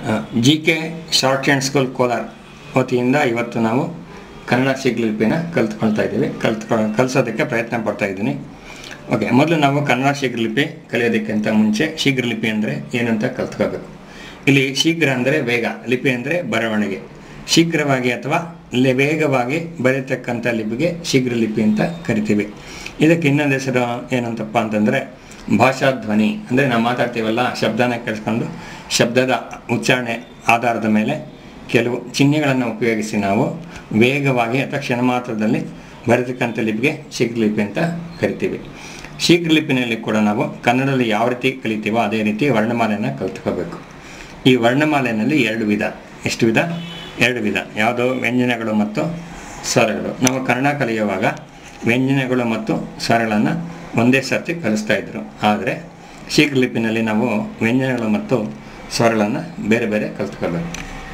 G K shorthand school Kolar ವತಿಯಿಂದ ಇವತ್ತು ನಾವು ಕನ್ನಡ ಶೀಘ್ರಲಿಪಿನ ಕಲ್ತ್ಕೊಳ್ತಾ ಇದ್ದೀವಿ ಕಲ್ತ್ಕೊ ಕಲಿಸೋದಕ್ಕೆ ಪ್ರಯತ್ನ ಪಡ್ತಾ ಇದ್ದೀನಿ ಓಕೆ ಮೊದಲು ನಾವು ಕನ್ನಡ ಶೀಘ್ರಲಿಪಿ ಕಲಿಯೋದಕ್ಕಿಂತ ಮುಂಚೆ ಶೀಘ್ರಲಿಪಿ ಅಂದರೆ ಏನಂತ ಕಲ್ತ್ಕೋಬೇಕು ಇಲ್ಲಿ ಶೀಘ್ರ ಅಂದರೆ ವೇಗ ಲಿಪಿ ಅಂದರೆ ಬರವಣಿಗೆ ಶೀಘ್ರವಾಗಿ ಅಥವಾ ಲೆ- ವೇಗವಾಗಿ ಬರೆಯತಕ್ಕಂಥ ಲಿಪಿಗೆ ಶೀಘ್ರಲಿಪಿ ಅಂತ ಕರಿತೀವಿ ಇದಕ್ಕೆ ಇನ್ನೊಂದು ಹೆಸರು ಏನಂತಪ್ಪ ಅಂತಂದರೆ ಭಾಷಾಧ್ವನಿ ಅಂದರೆ ನಾವು ಮಾತಾಡ್ತೀವಲ್ಲ ಶಬ್ದನ ಕೇಳಿಸ್ಕೊಂಡು ಶಬ್ದದ ಉಚ್ಚಾರಣೆ ಆಧಾರದ ಮೇಲೆ ಕೆಲವು ಚಿಹ್ನೆಗಳನ್ನು ಉಪಯೋಗಿಸಿ ನಾವು ವೇಗವಾಗಿ ಅಥವಾ ಕ್ಷಣ ಮಾತ್ರದಲ್ಲಿ ಬರೆತಕ್ಕಂಥ ಲಿಪಿಗೆ ಶೀಘ್ರಲಿಪಿ ಅಂತ ಕರಿತೀವಿ ಶೀಘ್ರಲಿಪಿನಲ್ಲಿ ಕೂಡ ನಾವು ಕನ್ನಡದಲ್ಲಿ ಯಾವ ರೀತಿ ಕಲಿತೀವೋ ಅದೇ ರೀತಿ ವರ್ಣಮಾಲೆಯನ್ನು ಕಲ್ತ್ಕೋಬೇಕು ಈ ವರ್ಣಮಾಲೆಯಲ್ಲಿ ಎರಡು ವಿಧ ಎಷ್ಟು ವಿಧ ಎರಡು ವಿಧ ಯಾವುದು ವ್ಯಂಜನಗಳು ಮತ್ತು ಸ್ವರಗಳು ನಾವು ಕನ್ನಡ ಕಲಿಯುವಾಗ ವ್ಯಂಜನಗಳು ಮತ್ತು ಸ್ವರಗಳನ್ನು ಒಂದೇ ಸರ್ತಿ ಕಲಿಸ್ತಾ ಇದ್ರು ಆದರೆ ಶೀಘ್ರಲಿಪಿನಲ್ಲಿ ನಾವು ವ್ಯಂಜನಗಳು ಮತ್ತು ಸ್ವರಗಳನ್ನು ಬೇರೆ ಬೇರೆ ಕಲ್ತ್ಕೋಬೇಕು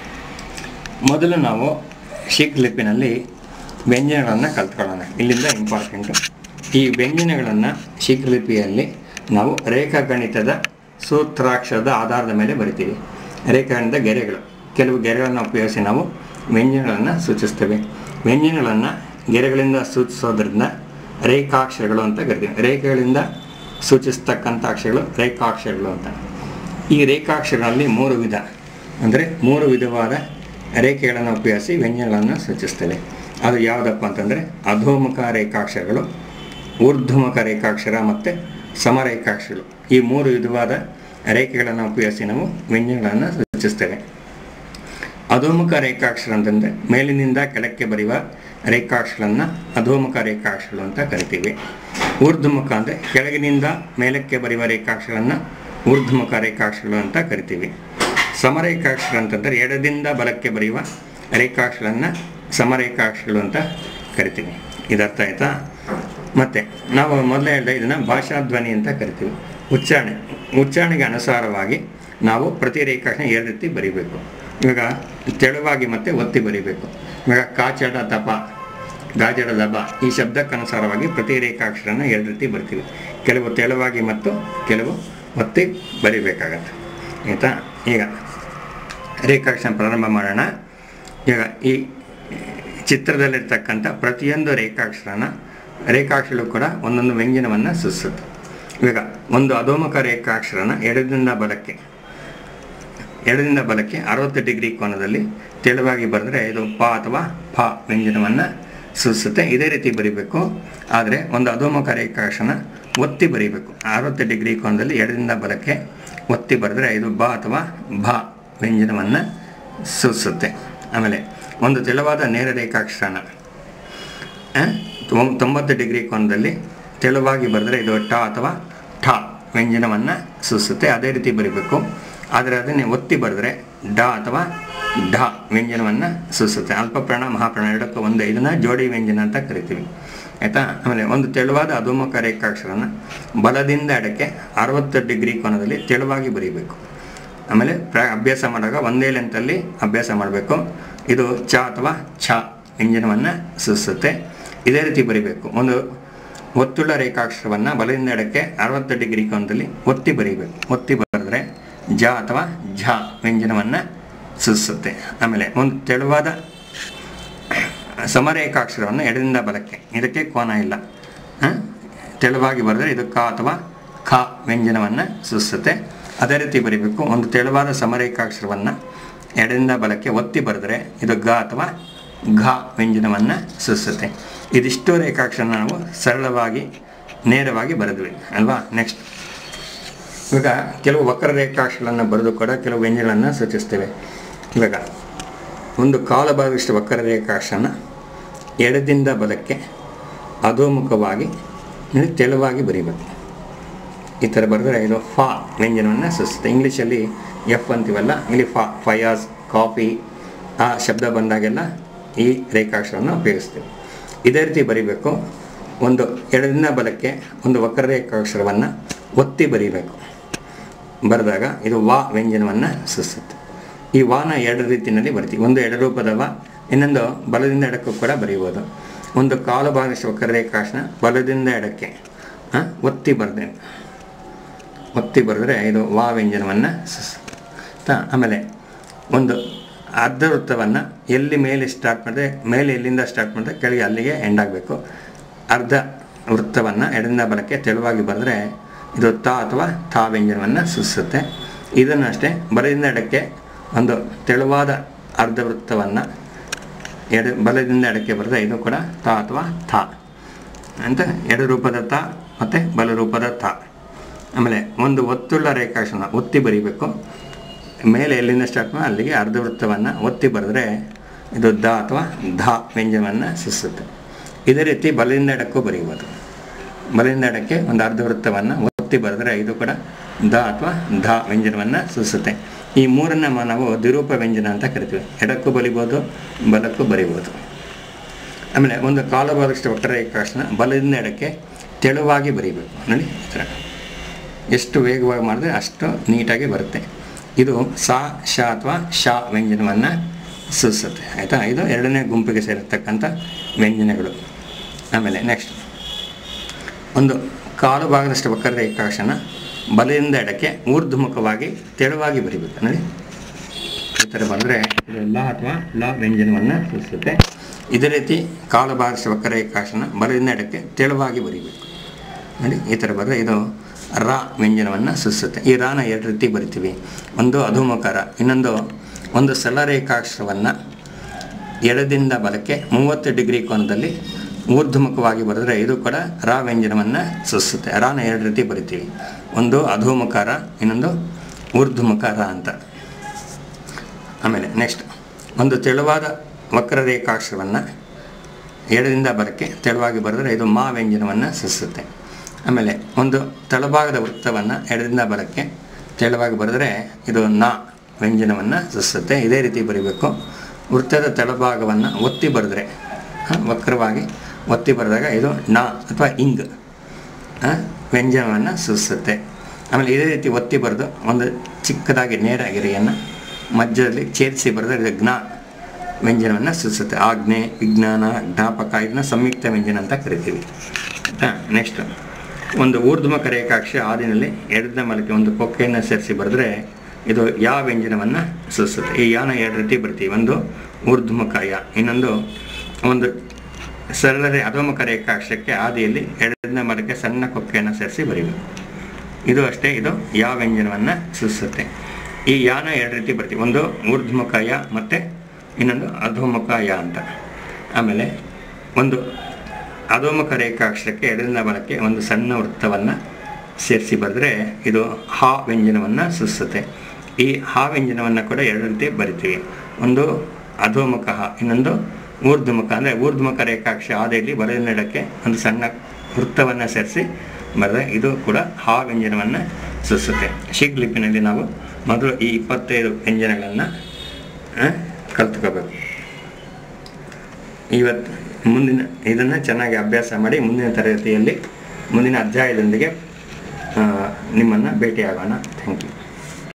ಮೊದಲು ನಾವು ಶೀಘ್ರಲಿಪಿನಲ್ಲಿ ವ್ಯಂಜನಗಳನ್ನು ಕಲ್ತ್ಕೊಳ್ಳೋಣ ಇಲ್ಲಿಂದ ಇಂಪಾರ್ಟೆಂಟು ಈ ವ್ಯಂಜನಗಳನ್ನು ಶೀಘ್ರಲಿಪಿಯಲ್ಲಿ ನಾವು ರೇಖಾಗಣಿತದ ಸೂತ್ರಾಕ್ಷರದ ಆಧಾರದ ಮೇಲೆ ಬರಿತೀವಿ ರೇಖಾಗಣಿತ ಗೆರೆಗಳು ಕೆಲವು ಗೆರೆಗಳನ್ನು ಉಪಯೋಗಿಸಿ ನಾವು ವ್ಯಂಜನಗಳನ್ನು ಸೂಚಿಸ್ತೇವೆ ವ್ಯಂಜನಗಳನ್ನು ಗೆರೆಗಳಿಂದ ಸೂಚಿಸೋದ್ರಿಂದ ರೇಖಾಕ್ಷರಗಳು ಅಂತ ಕರಿತೀವಿ ರೇಖೆಗಳಿಂದ ಸೂಚಿಸ್ತಕ್ಕಂಥ ಅಕ್ಷರಗಳು ರೇಖಾಕ್ಷರಗಳು ಅಂತ ಈ ರೇಖಾಕ್ಷರಗಳಲ್ಲಿ ಮೂರು ವಿಧ ಅಂದರೆ ಮೂರು ವಿಧವಾದ ರೇಖೆಗಳನ್ನು ಉಪಯೋಗಿಸಿ ವ್ಯಂಜನಗಳನ್ನು ಸೂಚಿಸ್ತೇವೆ ಅದು ಯಾವುದಪ್ಪ ಅಂತಂದರೆ ಅಧೋಮುಖ ರೇಖಾಕ್ಷರಗಳು ಊರ್ಧ್ವಮುಖ ರೇಖಾಕ್ಷರ ಮತ್ತು ಸಮರೇಖಾಕ್ಷರಗಳು ಈ ಮೂರು ವಿಧವಾದ ರೇಖೆಗಳನ್ನು ಉಪಯೋಗಿಸಿ ನಾವು ವ್ಯಂಜನಗಳನ್ನು ಸೂಚಿಸ್ತೇವೆ ಅಧೋಮುಖ ರೇಖಾಕ್ಷರ ಅಂತಂದರೆ ಮೇಲಿನಿಂದ ಕೆಳಕ್ಕೆ ಬರೆಯುವ ರೇಖಾಕ್ಷರನ್ನು ಅಧೋಮುಖ ರೇಖಾಕ್ಷರಗಳು ಅಂತ ಕರಿತೀವಿ ಊರ್ಧ್ವಮುಖ ಅಂದರೆ ಕೆಳಗಿನಿಂದ ಮೇಲಕ್ಕೆ ಬರೆಯುವ ರೇಖಾಕ್ಷರನ್ನು ಊರ್ಧ್ವಮುಖ ರೇಖಾಕ್ಷರಗಳು ಅಂತ ಕರಿತೀವಿ ಸಮರೇಖಾಕ್ಷರ ಅಂತಂದರೆ ಎಡದಿಂದ ಬಲಕ್ಕೆ ಬರೆಯುವ ರೇಖಾಕ್ಷರನ್ನು ಸಮರೇಖಾಕ್ಷರಗಳು ಅಂತ ಕರಿತೀವಿ ಇದರ್ಥ ಆಯ್ತಾ ಮತ್ತು ನಾವು ಮೊದಲೇ ಹೇಳಿದೆ ಇದನ್ನು ಭಾಷಾಧ್ವನಿ ಅಂತ ಕರಿತೀವಿ ಉಚ್ಚಾರಣೆ ಉಚ್ಚಾರಣೆಗೆ ಅನುಸಾರವಾಗಿ ನಾವು ಪ್ರತಿ ರೇಖಾಕ್ಷರ ಎರಡು ರೀತಿ ಬರಿಬೇಕು ಇವಾಗ ತೆಳುವಾಗಿ ಮತ್ತು ಒತ್ತಿ ಬರಿಬೇಕು ಇವಾಗ ಕಾಚಡ ದಪ ಗಾಜಡ ದಬ ಈ ಶಬ್ದಕ್ಕನುಸಾರವಾಗಿ ಪ್ರತಿ ರೇಖಾಕ್ಷರನ ಎರಡು ರೀತಿ ಬರ್ತೀವಿ ಕೆಲವು ತೆಳುವಾಗಿ ಮತ್ತು ಕೆಲವು ಒತ್ತಿ ಬರಿಬೇಕಾಗತ್ತೆ ಆಯಿತಾ ಈಗ ರೇಖಾಕ್ಷರ ಪ್ರಾರಂಭ ಮಾಡೋಣ ಈಗ ಈ ಚಿತ್ರದಲ್ಲಿರ್ತಕ್ಕಂಥ ಪ್ರತಿಯೊಂದು ರೇಖಾಕ್ಷರನ ರೇಖಾಕ್ಷರಗಳು ಕೂಡ ಒಂದೊಂದು ವ್ಯಂಜನವನ್ನು ಸೂಚಿಸುತ್ತೆ ಈಗ ಒಂದು ಅಧೋಮುಖ ರೇಖಾಕ್ಷರನ ಎಡದಿಂದ ಬಲಕ್ಕೆ ಎಡದಿಂದ ಬಲಕ್ಕೆ ಅರವತ್ತು ಡಿಗ್ರಿ ಕೋನದಲ್ಲಿ ತೆಳುವಾಗಿ ಬರೆದ್ರೆ ಇದು ಪ ಅಥವಾ ಫ ವ್ಯಂಜನವನ್ನು ಸೂಚಿಸುತ್ತೆ ಇದೇ ರೀತಿ ಬರಿಬೇಕು ಆದರೆ ಒಂದು ಅಧೋಮುಖ ರೇಖಾಕ್ಷರನ ಒತ್ತಿ ಬರಿಬೇಕು ಅರವತ್ತು ಡಿಗ್ರಿ ಕೋನದಲ್ಲಿ ಎಡದಿಂದ ಬಲಕ್ಕೆ ಒತ್ತಿ ಬರೆದ್ರೆ ಇದು ಬ ಅಥವಾ ಭ ವ್ಯಂಜನವನ್ನು ಸೂಚಿಸುತ್ತೆ ಆಮೇಲೆ ಒಂದು ತೆಳುವಾದ ನೇರ ರೇಖಾಕ್ಷರನ ಆ, ತೊಂ- ತೊಂಬತ್ತು ಡಿಗ್ರಿ ಕೋನದಲ್ಲಿ ತೆಳುವಾಗಿ ಬರೆದ್ರೆ ಇದು ಟ ಅಥವಾ ಠ ವ್ಯಂಜನವನ್ನು ಸೂಚಿಸುತ್ತೆ ಅದೇ ರೀತಿ ಬರಿಬೇಕು ಆದರೆ ಅದನ್ನೇ ಒತ್ತಿ ಬರೆದ್ರೆ ಡ ಅಥವಾ ಢ ವ್ಯಂಜನವನ್ನು ಸೂಚಿಸುತ್ತೆ ಅಲ್ಪ ಪ್ರಾಣ ಮಹಾಪ್ರಾಣ ಎರಡಕ್ಕೂ ಒಂದು ಇದನ್ನು ಜೋಡಿ ವ್ಯಂಜನ ಅಂತ ಕರಿತೀವಿ ಆಯಿತಾ ಆಮೇಲೆ ಒಂದು ತೆಳುವಾದ ಅಧೋಮುಖ ರೇಖಾಕ್ಷರನ ಬಲದಿಂದ ಎಡಕ್ಕೆ ಅರವತ್ತು ಡಿಗ್ರಿ ಕೋನದಲ್ಲಿ ತೆಳುವಾಗಿ ಬರೀಬೇಕು ಆಮೇಲೆ ಪ್ರ ಅಭ್ಯಾಸ ಮಾಡುವಾಗ ಒಂದೇ ಲೆಂತಲ್ಲಿ ಅಭ್ಯಾಸ ಮಾಡಬೇಕು ಇದು ಚ ಅಥವಾ ಛ ವ್ಯಂಜನವನ್ನು ಸೂಚಿಸುತ್ತೆ ಇದೇ ರೀತಿ ಬರಿಬೇಕು ಒಂದು ಒತ್ತುಳ್ಳ ರೇಖಾಕ್ಷರವನ್ನು ಬಲದಿಂದ ಎಡಕ್ಕೆ ಅರವತ್ತು ಡಿಗ್ರಿ ಕೋನದಲ್ಲಿ ಒತ್ತಿ ಬರೀಬೇಕು ಒತ್ತಿ ಬರೆದ್ರೆ ಜ ಅಥವಾ ಝ ವ್ಯಂಜನವನ್ನು ಸೂಚಿಸುತ್ತೆ ಆಮೇಲೆ ಒಂದು ತೆಳುವಾದ ಸಮರೇಖಾಕ್ಷರವನ್ನು ಎಡದಿಂದ ಬಲಕ್ಕೆ ಇದಕ್ಕೆ ಕೋನ ಇಲ್ಲ ಆ? ತೆಳುವಾಗಿ ಬರೆದ್ರೆ ಇದು ಕ ಅಥವಾ ಖ ವ್ಯಂಜನವನ್ನು ಸೂಚಿಸುತ್ತೆ ಅದೇ ರೀತಿ ಬರೀಬೇಕು ಒಂದು ತೆಳುವಾದ ಸಮರೇಖಾಕ್ಷರವನ್ನು ಎಡದಿಂದ ಬಲಕ್ಕೆ ಒತ್ತಿ ಬರೆದ್ರೆ ಇದು ಗ ಅಥವಾ ಘ ವ್ಯಂಜನವನ್ನು ಸೂಚಿಸುತ್ತೆ ಇದಿಷ್ಟು ರೇಖಾಕ್ಷರ ನಾವು ಸರಳವಾಗಿ ನೇರವಾಗಿ ಬರೆದ್ವಿ ಅಲ್ವಾ ನೆಕ್ಸ್ಟ್ ಇವಾಗ ಕೆಲವು ವಕ್ರ ರೇಖಾಕ್ಷರಗಳನ್ನು ಬರೆದು ಕೂಡ ಕೆಲವು ವ್ಯಂಜನಗಳನ್ನು ಸೂಚಿಸ್ತೇವೆ ಇವಾಗ ಒಂದು ಕಾಲು ಭಾಗದಷ್ಟು ವಕ್ರ ರೇಖಾಕ್ಷರನ ಎಡದಿಂದ ಬಲಕ್ಕೆ ಅಧೋಮುಖವಾಗಿ ಇಲ್ಲಿ ತೆಳುವಾಗಿ ಬರೀಬೇಕು ಈ ಥರ ಬರೆದ್ರೆ ಇದು ಫಾ ವ್ಯಂಜನವನ್ನು ಸೂಚಿಸುತ್ತೆ ಇಂಗ್ಲೀಷಲ್ಲಿ ಎಫ್ ಅಂತೀವಲ್ಲ ಇಲ್ಲಿ ಫಾ ಫಯಾಸ್ ಕಾಫಿ ಆ ಶಬ್ದ ಬಂದಾಗೆಲ್ಲ ಈ ರೇಖಾಕ್ಷರವನ್ನು ಉಪಯೋಗಿಸ್ತೀವಿ ಇದೇ ರೀತಿ ಬರಿಬೇಕು ಒಂದು ಎಡದಿಂದ ಬಲಕ್ಕೆ ಒಂದು ವಕ್ರ ರೇಖಾಕ್ಷರವನ್ನು ಒತ್ತಿ ಬರೀಬೇಕು ಬರೆದಾಗ ಇದು ವಾ ವ್ಯಂಜನವನ್ನು ಸೂಚಿಸುತ್ತೆ ಈ ವಾನ ಎರಡು ರೀತಿಯಲ್ಲಿ ಬರ್ತೀವಿ ಒಂದು ಎಡರೂಪದ ವ ಇನ್ನೊಂದು ಬಲದಿಂದ ಎಡಕ್ಕೂ ಕೂಡ ಬರೆಯುವುದು ಒಂದು ಕಾಲು ಭಾಗದಷ್ಟು ವಕ್ರ ರೇಖಾಕ್ಷರ ಬಲದಿಂದ ಎಡಕ್ಕೆ ಆ, ಒತ್ತಿ ಬರೆದೆ ಒತ್ತಿ ಬರೆದ್ರೆ ಇದು ವಾ ವ್ಯಂಜನವನ್ನು ಸೂಚಿಸುತ್ತೆ ಆಮೇಲೆ ಒಂದು ಅರ್ಧ ವೃತ್ತವನ್ನು ಎಲ್ಲಿ ಮೇಲೆ ಸ್ಟಾರ್ಟ್ ಮಾಡಿದ್ರೆ ಮೇಲೆ ಎಲ್ಲಿಂದ ಸ್ಟಾರ್ಟ್ ಮಾಡಿದ್ರೆ ಕೆಳಗೆ ಅಲ್ಲಿಗೆ ಎಂಡ್ ಆಗಬೇಕು ಅರ್ಧ ವೃತ್ತವನ್ನು ಎಡದಿಂದ ಬಲಕ್ಕೆ ತೆಳುವಾಗಿ ಬರೆದ್ರೆ ಇದು ತಾ ಅಥವಾ ಥಾ ವ್ಯಂಜನವನ್ನು ಸೂಚಿಸುತ್ತೆ ಇದನ್ನು ಅಷ್ಟೇ ಬಲದಿಂದ ಎಡಕ್ಕೆ ಒಂದು ತೆಳುವಾದ ಅರ್ಧ ವೃತ್ತವನ್ನು ಎಡ ಬಲದಿಂದ ಎಡಕ್ಕೆ ಬರೆದ್ರೆ ಇದು ಕೂಡ ತಾ ಅಥವಾ ಥಾ ಅಂತ ಎಡ ರೂಪದ ತಾ ಮತ್ತು ಬಲ ರೂಪದ ತಾ ಆಮೇಲೆ ಒಂದು ಒತ್ತುಳ್ಳ ರೇಖಾಂಶನ ಒತ್ತಿ ಬರೀಬೇಕು ಮೇಲೆ ಎಲ್ಲಿಂದ ಸ್ಟಾರ್ಟ್ ಮಾಡಿ ಅಲ್ಲಿಗೆ ಅರ್ಧ ವೃತ್ತವನ್ನು ಒತ್ತಿ ಬರೆದ್ರೆ ಇದು ದ ಅಥವಾ ಧ ವ್ಯಂಜನವನ್ನು ಸೂಚಿಸುತ್ತೆ ಇದೇ ರೀತಿ ಬಲದಿಂದ ಎಡಕ್ಕೂ ಬರೀಬೋದು ಬಲದಿಂದ ಎಡಕ್ಕೆ ಒಂದು ಅರ್ಧ ವೃತ್ತವನ್ನು ಒತ್ತಿ ಬರೆದ್ರೆ ಇದು ಕೂಡ ದ ಅಥವಾ ಧ ವ್ಯಂಜನವನ್ನು ಸೂಚಿಸುತ್ತೆ ಈ ಮೂರನ್ನು ಮ- ನಾವು ದ್ವಿರೂಪ ವ್ಯಂಜನ ಅಂತ ಕರಿತೀವಿ ಎಡಕ್ಕೂ ಬರಿಬೋದು ಬಲಕ್ಕೂ ಬರಿಬೋದು ಆಮೇಲೆ ಒಂದು ಕಾಲು ಭಾಗದಷ್ಟು ವಕ್ರರೇಖಾಂಶನ ಬಲದಿಂದ ಎಡಕ್ಕೆ ತೆಳುವಾಗಿ ಬರೀಬೇಕು ನೋಡಿ ಈ ಥರ ಎಷ್ಟು ವೇಗವಾಗಿ ಮಾಡಿದ್ರೆ ಅಷ್ಟು ನೀಟಾಗಿ ಬರುತ್ತೆ ಇದು ಸಾ ಶ ಅಥವಾ ಶ ವ್ಯಂಜನವನ್ನು ಸೂಚಿಸುತ್ತೆ ಆಯಿತಾ ಇದು ಎರಡನೇ ಗುಂಪಿಗೆ ಸೇರಿರ್ತಕ್ಕಂಥ ವ್ಯಂಜನಗಳು ಆಮೇಲೆ ನೆಕ್ಸ್ಟ್ ಒಂದು ಕಾಲು ಭಾಗದಷ್ಟು ವಕ್ರರೇಖಾಂಶನ ಬಲದಿಂದ ಎಡಕ್ಕೆ ಊರ್ಧ್ವಮುಖವಾಗಿ ತೆಳುವಾಗಿ ಬರಿಬೇಕು ನೋಡಿ ಈ ಥರ ಬಂದರೆ ಇದು ಲ ಅಥವಾ ಲ ವ್ಯಂಜನವನ್ನು ಸೂಚಿಸುತ್ತೆ ಇದೇ ರೀತಿ ಕಾಲು ಭಾಗದಷ್ಟು ವಕ್ರರೇಖಾಂಶನ ಬಲದಿಂದ ಎಡಕ್ಕೆ ತೆಳುವಾಗಿ ಬರಿಬೇಕು ನೋಡಿ ಈ ಥರ ಬರೆದ್ರೆ ಇದು ರ ವ್ಯಂಜನವನ್ನು ಸೂಚಿಸುತ್ತೆ ಈ ರಾನ ಎರಡು ರೀತಿ ಬರಿತೀವಿ ಒಂದು ಅಧೋಮಕಾರ ಇನ್ನೊಂದು ಒಂದು ಸರಳರೇಖಾಕ್ಷರವನ್ನು ಎಡದಿಂದ ಬಲಕ್ಕೆ ಮೂವತ್ತು ಡಿಗ್ರಿ ಕೋನದಲ್ಲಿ ಊರ್ಧ್ವಮುಖವಾಗಿ ಬರೆದ್ರೆ ಇದು ಕೂಡ ರಾ ವ್ಯಂಜನವನ್ನು ಸೂಚಿಸುತ್ತೆ ರಾನ ಎರಡು ರೀತಿ ಬರಿತೀವಿ ಒಂದು ಅಧೋಮಕಾರ ಇನ್ನೊಂದು ಊರ್ಧ್ವಮುಖ ರ ಅಂತ ಆಮೇಲೆ ನೆಕ್ಸ್ಟ್ ಒಂದು ತೆಳುವಾದ ವಕ್ರರೇಖಾಕ್ಷರವನ್ನು ಎಡದಿಂದ ಬಲಕ್ಕೆ ತೆಳುವಾಗಿ ಬರೆದ್ರೆ ಇದು ಮಾ ವ್ಯಂಜನವನ್ನು ಸೂಚಿಸುತ್ತೆ ಆಮೇಲೆ ಒಂದು ತಳಭಾಗದ ವೃತ್ತವನ್ನು ಎಡದಿಂದ ಬಲಕ್ಕೆ ತೆಳುವಾಗಿ ಬರೆದ್ರೆ ಇದು ನಾ ವ್ಯಂಜನವನ್ನು ಸೂಚಿಸುತ್ತೆ ಇದೇ ರೀತಿ ಬರೀಬೇಕು ವೃತ್ತದ ತಳಭಾಗವನ್ನು ಒತ್ತಿ ಬರೆದ್ರೆ ಆ, ವಕ್ರವಾಗಿ ಒತ್ತಿ ಬರೆದಾಗ ಇದು ನಾ ಅಥವಾ ಇಂಗ್ ಆ, ವ್ಯಂಜನವನ್ನು ಸೂಚಿಸುತ್ತೆ ಆಮೇಲೆ ಇದೇ ರೀತಿ ಒತ್ತಿ ಬರೆದು ಒಂದು ಚಿಕ್ಕದಾಗಿ ನೇರ ಗೆರೆಯನ್ನು ಮಧ್ಯದಲ್ಲಿ ಛೇದಿಸಿ ಬರೆದ್ರೆ ಇದು ಜ್ಞಾ ವ್ಯಂಜನವನ್ನು ಸೂಚಿಸುತ್ತೆ ಆಜ್ಞೆ ವಿಜ್ಞಾನ ಜ್ಞಾಪಕ ಇದನ್ನ ಸಂಯುಕ್ತ ವ್ಯಂಜನ ಅಂತ ಕರಿತೀವಿ ನೆಕ್ಸ್ಟ್ ಒಂದು ಊರ್ಧ್ವಮುಖ ರೇಖಾಕ್ಷ ಆದಿನಲ್ಲಿ ಎಡದ ಮಲಕ್ಕೆ ಒಂದು ಕೊಕ್ಕೆಯನ್ನು ಸೇರಿಸಿ ಬರೆದ್ರೆ ಇದು ಯಾ ವ್ಯಂಜನವನ್ನು ಸೂಚಿಸುತ್ತೆ ಈ ಯಾನ ಎರಡು ರೀತಿ ಬರ್ತೀವಿ ಒಂದು ಊರ್ಧ್ವಮುಖ ಯ ಇನ್ನೊಂದು ಒಂದು ಸರಳರೆ ಅಧೋಮುಖ ರೇಖಾಕ್ಷಕ್ಕೆ ಆದಿಯಲ್ಲಿ ಎಡದ ಮಲಕ್ಕೆ ಸಣ್ಣ ಕೊಕ್ಕೆಯನ್ನು ಸೇರಿಸಿ ಬರೀಬೇಕು ಇದು ಅಷ್ಟೇ ಇದು ಯಾ ವ್ಯಂಜನವನ್ನು ಸೂಚಿಸುತ್ತೆ ಈ ಯಾನ ಎರಡು ರೀತಿ ಬರ್ತೀವಿ ಒಂದು ಊರ್ಧ್ವಮುಖ ಯ ಮತ್ತು ಇನ್ನೊಂದು ಅಧೋಮುಖ ಯ ಅಂತ ಆಮೇಲೆ ಒಂದು ಅಧೋಮುಖ ರೇಖಾಕ್ಷರಕ್ಕೆ ಎಡದಿಂದ ಬಲಕ್ಕೆ ಒಂದು ಸಣ್ಣ ವೃತ್ತವನ್ನು ಸೇರಿಸಿ ಬರೆದ್ರೆ ಇದು ಹಾ ವ್ಯಂಜನವನ್ನು ಸೂಚಿಸುತ್ತೆ ಈ ಹಾ ವ್ಯಂಜನವನ್ನು ಕೂಡ ಎರಡು ರೀತಿ ಬರಿತೀವಿ ಒಂದು ಅಧೋಮುಖ ಹ ಇನ್ನೊಂದು ಊರ್ಧ್ವಮುಖ ಅಂದರೆ ಊರ್ಧ್ವಮುಖ ರೇಖಾಕ್ಷ ಆದಿಯಲ್ಲಿ ಬಲದಿಂದ ಎಡಕ್ಕೆ ಒಂದು ಸಣ್ಣ ವೃತ್ತವನ್ನು ಸೇರಿಸಿ ಬರೆದ್ರೆ ಇದು ಕೂಡ ಹಾ ವ್ಯಂಜನವನ್ನು ಸೂಚಿಸುತ್ತೆ ಶೀಘ್ರ ಲಿಪಿನಲ್ಲಿ ನಾವು ಮೊದಲು ಈ ಇಪ್ಪತ್ತೈದು ವ್ಯಂಜನಗಳನ್ನು ಕಲ್ತ್ಕೋಬೇಕು ಇವತ್ತು ಮುಂದಿನ ಇದನ್ನು ಚೆನ್ನಾಗಿ ಅಭ್ಯಾಸ ಮಾಡಿ ಮುಂದಿನ ತರಗತಿಯಲ್ಲಿ ಮುಂದಿನ ಅಧ್ಯಾಯದೊಂದಿಗೆ ನಿಮ್ಮನ್ನು ಭೇಟಿಯಾಗೋಣ ಥ್ಯಾಂಕ್ ಯು